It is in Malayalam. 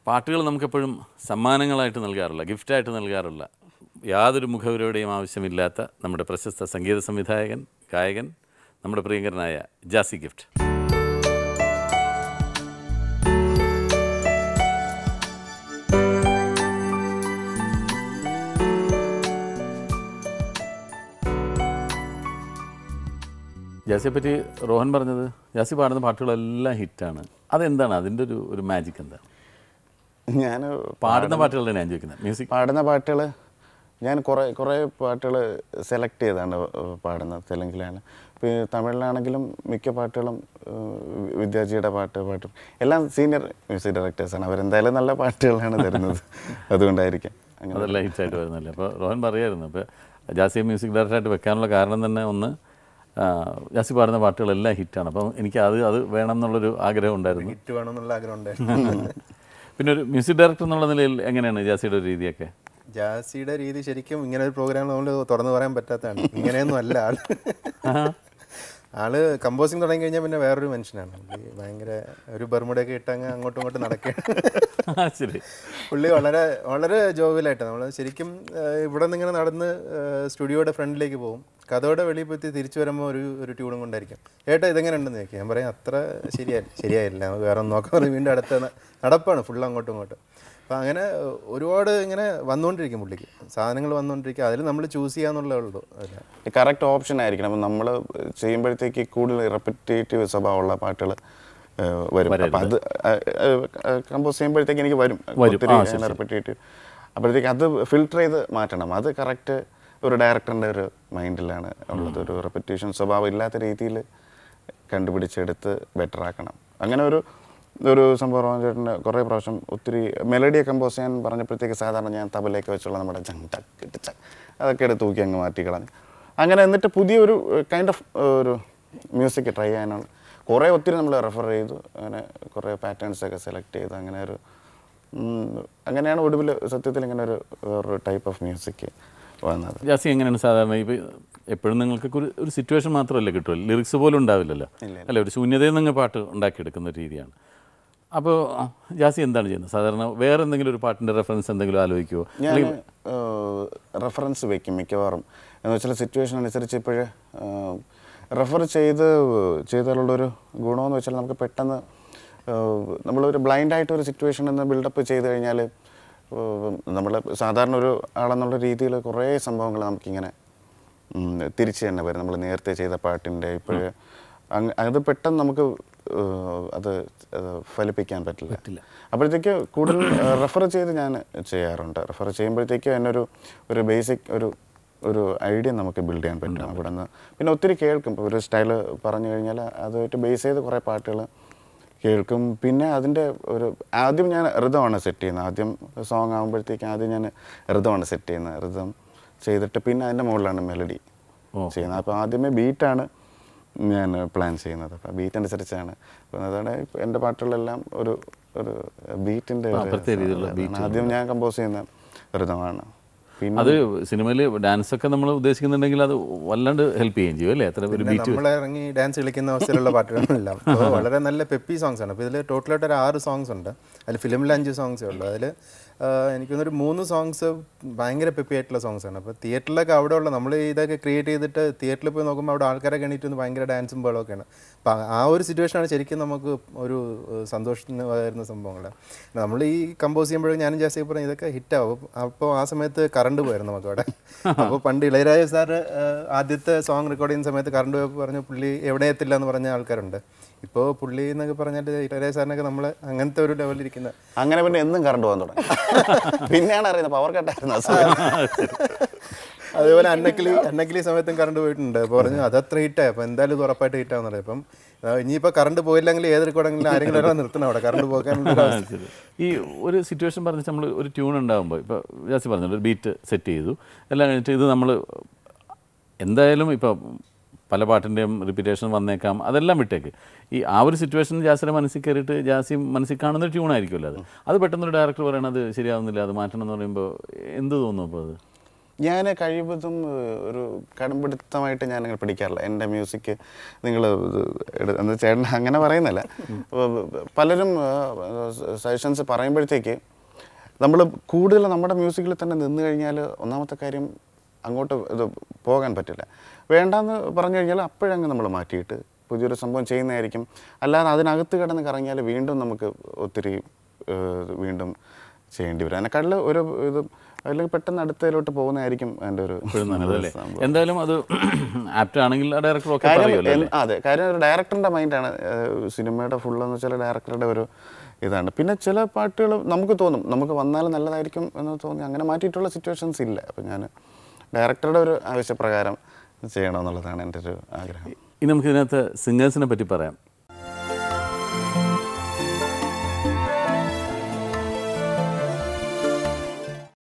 പാട്ടുകൾ നമുക്കെപ്പോഴും സമ്മാനങ്ങളായിട്ട് നൽകാറില്ല ഗിഫ്റ്റായിട്ട് നൽകാറില്ല യാതൊരു മുഖവരുടെയും ആവശ്യമില്ലാത്ത നമ്മുടെ പ്രശസ്ത സംഗീത സംവിധായകൻ ഗായകൻ നമ്മുടെ പ്രിയങ്കരനായ ജാസി ഗിഫ്റ്റ് ജാസിയെ പറ്റി റോഹൻ പറഞ്ഞത് ജാസി പാടുന്ന പാട്ടുകളെല്ലാം ഹിറ്റാണ് അതെന്താണ് അതിൻ്റെ ഒരു ഒരു മാജിക് എന്താണ് ഞാൻ പാടുന്ന പാട്ടുകളുടെ ഞാൻ ചോദിക്കുന്നത് മ്യൂസിക് പാടുന്ന പാട്ടുകൾ ഞാൻ കുറേ കുറേ പാട്ടുകൾ സെലക്ട് ചെയ്താണ് പാടുന്നത് തെലുങ്കിലാണ് ഇപ്പോൾ ഈ തമിഴിലാണെങ്കിലും മിക്ക പാട്ടുകളും ഏഹ്, വിദ്യാജിയുടെ പാട്ട് പാട്ട് എല്ലാം സീനിയർ മ്യൂസിക് ഡയറക്ടേഴ്സാണ് അവരെന്തായാലും നല്ല പാട്ടുകളാണ് തരുന്നത് അതുകൊണ്ടായിരിക്കാം അങ്ങനെ അതെല്ലാം ഹിറ്റായിട്ട് വരുന്നല്ലേ അപ്പോൾ റോഹൻ പറയായിരുന്നു അപ്പോൾ ജാസിയെ മ്യൂസിക് ഡയറക്ടറായിട്ട് വെക്കാനുള്ള കാരണം തന്നെ ഒന്ന് ആ, ജാസി പാടുന്ന പാട്ടുകളെല്ലാം ഹിറ്റാണ് അപ്പം എനിക്ക് അത് അത് വേണം എന്നുള്ളൊരു ആഗ്രഹം ഉണ്ടായിരുന്നു ഹിറ്റ് വേണമെന്നുള്ള ആഗ്രഹം ഉണ്ടായിരുന്നു പിന്നെ ഒരു മ്യൂസിക് ഡയറക്ടർ എന്നുള്ള നിലയിൽ എങ്ങനെയാണ് ജാസിയുടെ ഒരു രീതിയൊക്കെ ജാസിയുടെ രീതി ശരിക്കും ഇങ്ങനെ ഒരു പ്രോഗ്രാം നമ്മൾ തുറന്നു പറയാൻ പറ്റാത്തതാണ് ഇങ്ങനെയൊന്നും അല്ല ആള് ആള് കമ്പോസിങ് തുടങ്ങി കഴിഞ്ഞാൽ പിന്നെ വേറൊരു മനുഷ്യനാണ് പുള്ളി ഭയങ്കര ഒരു ബർമുടയൊക്കെ ഇട്ടങ്ങ് അങ്ങോട്ടും ഇങ്ങോട്ടും നടക്കുകയാണ് ആ, ശരി പുള്ളി വളരെ വളരെ ജോവിലായിട്ട് നമ്മൾ ശരിക്കും ആ, ഇവിടെ നിന്ന് ഇങ്ങനെ നടന്ന് സ്റ്റുഡിയോയുടെ ഫ്രണ്ടിലേക്ക് പോകും കഥയുടെ വെളിയിൽ പോയി തിരിച്ചു വരുമ്പോൾ ഒരു ഒരു ട്യൂണും കൊണ്ടായിരിക്കും ഏട്ടാ ഇതെങ്ങനെ ഉണ്ടെന്ന് ചോദിക്കും ഞാൻ പറയും അത്ര ശരിയായി ശരിയായില്ല നമുക്ക് വേറെ ഒന്ന് നോക്കാൻ പറയും വീണ്ടും അടുത്ത ന- നടപ്പാണ് ഫുൾ അങ്ങോട്ടും ഇങ്ങോട്ടും അപ്പോൾ അങ്ങനെ ഏഹ്, ഒരുപാട് ഇങ്ങനെ വന്നുകൊണ്ടിരിക്കും പുള്ളിക്ക് സാധനങ്ങൾ വന്നുകൊണ്ടിരിക്കും അതിൽ നമ്മൾ ചൂസ് ചെയ്യാന്നുള്ളേ ഉള്ളൂ അല്ല കറക്റ്റ് ഓപ്ഷൻ ആയിരിക്കണം അപ്പം നമ്മൾ ചെയ്യുമ്പോഴത്തേക്ക് കൂടുതൽ റെപ്പറ്റേറ്റീവ് സ്വഭാവമുള്ള പാട്ടുകൾ വരും അപ്പം അത് കമ്പോസ് ചെയ്യുമ്പോഴത്തേക്ക് എനിക്ക് വരും ഒത്തിരി റെപ്പറ്റേറ്റീവ് അപ്പോഴത്തേക്ക് അത് ഫിൽട്ടർ ചെയ്ത് മാറ്റണം അത് കറക്റ്റ് ഒരു ഡയറക്ടറിൻ്റെ ഒരു മൈൻഡിലാണ് ഉള്ളത് ഒരു റെപ്പറ്റേഷൻ സ്വഭാവം ഇല്ലാത്ത രീതിയിൽ കണ്ടുപിടിച്ചെടുത്ത് ബെറ്റർ ആക്കണം അങ്ങനെ ഒരു ഒരു സംഭവം റോഹൻ ചേട്ടൻ്റെ കുറേ പ്രാവശ്യം ഒത്തിരി മെലഡിയെ കമ്പോസ് ചെയ്യാൻ പറഞ്ഞപ്പോഴത്തേക്ക് സാധാരണ ഞാൻ തബലയൊക്കെ വെച്ചുള്ള നമ്മുടെ ചങ് ടക്ക് ഇട്ട് ചങ് അതൊക്കെ എടുത്ത് തൂക്കി അങ്ങ് മാറ്റി കളഞ്ഞു അങ്ങനെ എന്നിട്ട് പുതിയൊരു കൈൻഡ് ഓഫ് ഒരു മ്യൂസിക് ട്രൈ ചെയ്യാനാണ് കുറേ ഒത്തിരി നമ്മൾ റെഫർ ചെയ്തു അങ്ങനെ കുറേ പാറ്റേൺസ് ഒക്കെ സെലക്ട് ചെയ്തു അങ്ങനെ ഒരു ഉം, അങ്ങനെയാണ് ഒടുവിൽ സത്യത്തിൽ ഇങ്ങനെ ഒരു വേറൊരു ടൈപ്പ് ഓഫ് മ്യൂസിക് വന്നത് ജാസി എങ്ങനെയാണ് സാധാരണ ഇപ്പോൾ എപ്പോഴും നിങ്ങൾക്ക് ഒരു ഒരു സിറ്റുവേഷൻ മാത്രമല്ലേ കിട്ടുമല്ലോ ലിറിക്സ് പോലും ഉണ്ടാവില്ലല്ലോ അല്ല ഒരു ശൂന്യതയിൽ നിന്ന് പാട്ട് ഉണ്ടാക്കിയെടുക്കുന്ന ഒരു രീതിയാണ് അപ്പോൾ ജാസി എന്താണ് ചെയ്യുന്നത് സാധാരണ വേറെ എന്തെങ്കിലും ഒരു പാട്ടിൻ്റെ റെഫറൻസ് എന്തെങ്കിലും ആലോചിക്കുമോ ഞാൻ റെഫറൻസ് വെക്കും മിക്കവാറും എന്ന് വെച്ചാൽ സിറ്റുവേഷൻ അനുസരിച്ച് ഇപ്പോഴ് റെഫർ ചെയ്ത് ചെയ്താലുള്ളൊരു ഗുണമെന്ന് വെച്ചാൽ നമുക്ക് പെട്ടെന്ന് ഏഹ്, നമ്മളൊരു ബ്ലൈൻഡായിട്ട് ഒരു സിറ്റുവേഷൻ എന്ന് ബിൽഡപ്പ് ചെയ്ത് കഴിഞ്ഞാൽ നമ്മൾ സാധാരണ ഒരു ആളെന്നുള്ള രീതിയിൽ കുറേ സംഭവങ്ങൾ നമുക്കിങ്ങനെ ഉം, തിരിച്ച് തന്നെ വരും നമ്മൾ നേരത്തെ ചെയ്ത പാട്ടിൻ്റെ ഇപ്പോഴ് അങ്ങ് അത് പെട്ടെന്ന് നമുക്ക് ഏഹ്, അത് ഏഹ്, ഫലിപ്പിക്കാൻ പറ്റില്ല അപ്പോഴത്തേക്ക് കൂടുതൽ റെഫർ ചെയ്ത് ഞാൻ ചെയ്യാറുണ്ട് റെഫർ ചെയ്യുമ്പോഴത്തേക്ക് എന്നൊരു ഒരു ബേസിക് ഒരു ഒരു ഐഡിയ നമുക്ക് ബിൽഡ് ചെയ്യാൻ പറ്റും അവിടെ നിന്ന് പിന്നെ ഒത്തിരി കേൾക്കും ഇപ്പോൾ ഒരു സ്റ്റൈൽ പറഞ്ഞു കഴിഞ്ഞാൽ അതുമായിട്ട് ബേസ് ചെയ്ത് കുറേ പാട്ടുകൾ കേൾക്കും പിന്നെ അതിൻ്റെ ഒരു ആദ്യം ഞാൻ ഋതമാണ് സെറ്റ് ചെയ്യുന്നത് ആദ്യം സോങ് ആകുമ്പോഴത്തേക്ക് ആദ്യം ഞാൻ ഋതമാണ് സെറ്റ് ചെയ്യുന്നത് ഋതം ചെയ്തിട്ട് പിന്നെ അതിൻ്റെ മുകളിലാണ് മെലഡി ചെയ്യുന്നത് അപ്പോൾ ആദ്യമേ ബീറ്റാണ് ഞാൻ പ്ലാൻ ചെയ്യുന്നത് അപ്പോൾ ബീറ്റ് അനുസരിച്ചാണ് അപ്പോൾ അതാണ് ഇപ്പൊ എൻ്റെ പാട്ടുകളെല്ലാം ഒരു ഒരു ബീറ്റിൻ്റെ പ്രത്യേക രീതിയിലുള്ള ആദ്യം ഞാൻ കമ്പോസ് ചെയ്യുന്ന ഋതമാണ് പിന്നെ അത് സിനിമയിൽ ഡാൻസ് ഒക്കെ നമ്മൾ ഉദ്ദേശിക്കുന്നുണ്ടെങ്കിൽ അത് വല്ലാണ്ട് ഹെൽപ്പ് ചെയ്യുകയും ചെയ്യും അല്ലേ അത്ര ഒരു ബീറ്റ് നമ്മൾ ഇറങ്ങി ഡാൻസ് കളിക്കുന്ന അവസ്ഥയിലുള്ള പാട്ടുകളെല്ലാം അപ്പോൾ വളരെ നല്ല പെപ്പി സോങ്സ് ആണ് അപ്പോൾ ഇതിൽ ടോട്ടലായിട്ട് ഒരു ആറ് സോങ്സ് ഉണ്ട് അതിൽ ഫിലിമിൽ അഞ്ച് സോങ്സേ ഉള്ളൂ അതിൽ എനിക്കൊന്നൊരു മൂന്ന് സോങ്സ് ഭയങ്കര പെപ്പി ആയിട്ടുള്ള സോങ്സ് ആണ് അപ്പോൾ തിയേറ്ററിലൊക്കെ അവിടെ ഉള്ള നമ്മൾ ഇതൊക്കെ ക്രിയേറ്റ് ചെയ്തിട്ട് തിയേറ്ററിൽ പോയി നോക്കുമ്പോൾ അവിടെ ആൾക്കാരൊക്കെ എണീറ്റ് വന്ന് ഭയങ്കര ഡാൻസും ബഹളമൊക്കെയാണ് അപ്പോൾ ആ ഒരു സിറ്റുവേഷനാണ് ശരിക്കും നമുക്ക് ഒരു ഏഹ്, സന്തോഷത്തിന് വരുന്ന സംഭവങ്ങൾ നമ്മൾ ഈ കമ്പോസ് ചെയ്യുമ്പോഴും ഞാനും ജാസ്തി പറഞ്ഞു ഇതൊക്കെ ഹിറ്റാവും അപ്പോൾ ആ സമയത്ത് കറണ്ട് പോയിരുന്നു നമുക്ക് അവിടെ അപ്പോൾ പണ്ട് ഇളയരാജ സാറ് ഏഹ്, ആദ്യത്തെ സോങ് റെക്കോർഡ് ചെയ്യുന്ന സമയത്ത് കറണ്ട് പോയപ്പോൾ പറഞ്ഞു പുള്ളി എവിടെ എത്തില്ല എന്ന് പറഞ്ഞ ആൾക്കാരുണ്ട് ഇപ്പോൾ പുള്ളി എന്നൊക്കെ പറഞ്ഞാൽ ഇളയരാജ സാറിനൊക്കെ നമ്മൾ അങ്ങനത്തെ ഒരു ലെവലിരിക്കുന്ന അങ്ങനെ പിന്നെ എന്നും കറണ്ട് പോകാൻ തുടങ്ങി പിന്നെയാണ് അറിയുന്നത് പവർ കട്ടായിരുന്നു ആ സമയത്ത്. അതേപോലെ അന്നക്കിളി അന്നക്കിളി സമയത്തും കറണ്ട് പോയിട്ടുണ്ട് അപ്പോൾ പറഞ്ഞു അതത്ര ഹിറ്റായി അപ്പോൾ എന്തായാലും ഇത് ഉറപ്പായിട്ട് ഹിറ്റാന്ന് പറയും അപ്പം ആ, ഇനിയിപ്പോൾ കറണ്ട് പോയില്ലെങ്കിൽ ഏത് റെക്കോർഡെങ്കിലും ആരെങ്കിലും ഒരാൾ നിർത്തണം അവിടെ കറണ്ട് പോകാനുള്ള ഒരു അവസ്ഥ. ശരി. ഈ ഒരു സിറ്റുവേഷൻ പറഞ്ഞ് നമ്മൾ ഒരു ട്യൂൺ ഉണ്ടാകുമ്പോൾ ഇപ്പോൾ ജാസി പറഞ്ഞല്ലോ ഒരു ബീറ്റ് സെറ്റ് ചെയ്തു എല്ലാം കഴിഞ്ഞിട്ട് ഇത് നമ്മൾ എന്തായാലും ഇപ്പോൾ പല പാട്ടിൻ്റെയും റിപ്പീറ്റേഷൻ വന്നേക്കാം അതെല്ലാം വിട്ടേക്ക് ഈ ആ ഒരു സിറ്റുവേഷൻ ജാസിയുടെ മനസ്സിൽ കയറിയിട്ട് ജാസി മനസ്സിൽ കാണുന്ന ഒരു ട്യൂണായിരിക്കുമല്ലോ അത് അത് പെട്ടെന്നൊരു ഡയറക്ടർ പറയണത് ശരിയാവുന്നില്ല അത് മാറ്റണം എന്ന് പറയുമ്പോൾ എന്ത് തോന്നും അപ്പോൾ അത് ഞാൻ കഴിവതും ഏഹ്, ഒരു കടുംപിടുത്തമായിട്ട് ഞാൻ അങ്ങനെ പിടിക്കാറില്ല എൻ്റെ മ്യൂസിക് നിങ്ങൾ എന്ന് ചേട്ടൻ അങ്ങനെ പറയുന്നില്ല പലരും സജഷൻസ് പറയുമ്പോഴത്തേക്ക് നമ്മൾ കൂടുതൽ നമ്മുടെ മ്യൂസിക്കിൽ തന്നെ നിന്ന് കഴിഞ്ഞാൽ ഒന്നാമത്തെ കാര്യം അങ്ങോട്ട് ഇത് പോകാൻ പറ്റില്ല വേണ്ടാന്ന് പറഞ്ഞു കഴിഞ്ഞാൽ അപ്പോഴങ്ങ് നമ്മൾ മാറ്റിയിട്ട് പുതിയൊരു സംഭവം ചെയ്യുന്നതായിരിക്കും അല്ലാതെ അതിനകത്ത് കിടന്ന് കറങ്ങിയാൽ വീണ്ടും നമുക്ക് ഒത്തിരി ഏഹ്, വീണ്ടും ചെയ്യേണ്ടി വരും അതിനെക്കാട്ടിൽ ഒരു ഇത് അല്ലെങ്കിൽ പെട്ടെന്ന് അടുത്തതിലോട്ട് പോകുന്നതായിരിക്കും എൻ്റെ ഒരു എപ്പോഴും നല്ലത് അല്ലേ സംഭവം. എന്തായാലും അത് ആപ്റ്റ് ആണെങ്കിൽ ആ ഡയറക്ടർ ഒക്കെ കാര്യം പറയുമല്ലോ എൻ- അതെ കാര്യം ഒരു ഡയറക്ടറിൻ്റെ മൈൻഡാണ് സിനിമയുടെ ഫുൾ എന്ന് വെച്ചാൽ ഡയറക്ടറുടെ ഒരു ഇതാണ് പിന്നെ ചില പാട്ടുകൾ നമുക്ക് തോന്നും നമുക്ക് വന്നാൽ നല്ലതായിരിക്കും എന്ന് തോന്നി അങ്ങനെ മാറ്റിയിട്ടുള്ള സിറ്റുവേഷൻസ് ഇല്ല അപ്പം ഞാൻ ഡയറക്ടറുടെ ഒരു ആവശ്യപ്രകാരം ചെയ്യണമെന്നുള്ളതാണ് എൻ്റെ ഒരു ആഗ്രഹം ഇനി നമുക്ക് ഇതിനകത്ത് സിംഗേഴ്സിനെ പറ്റി പറയാം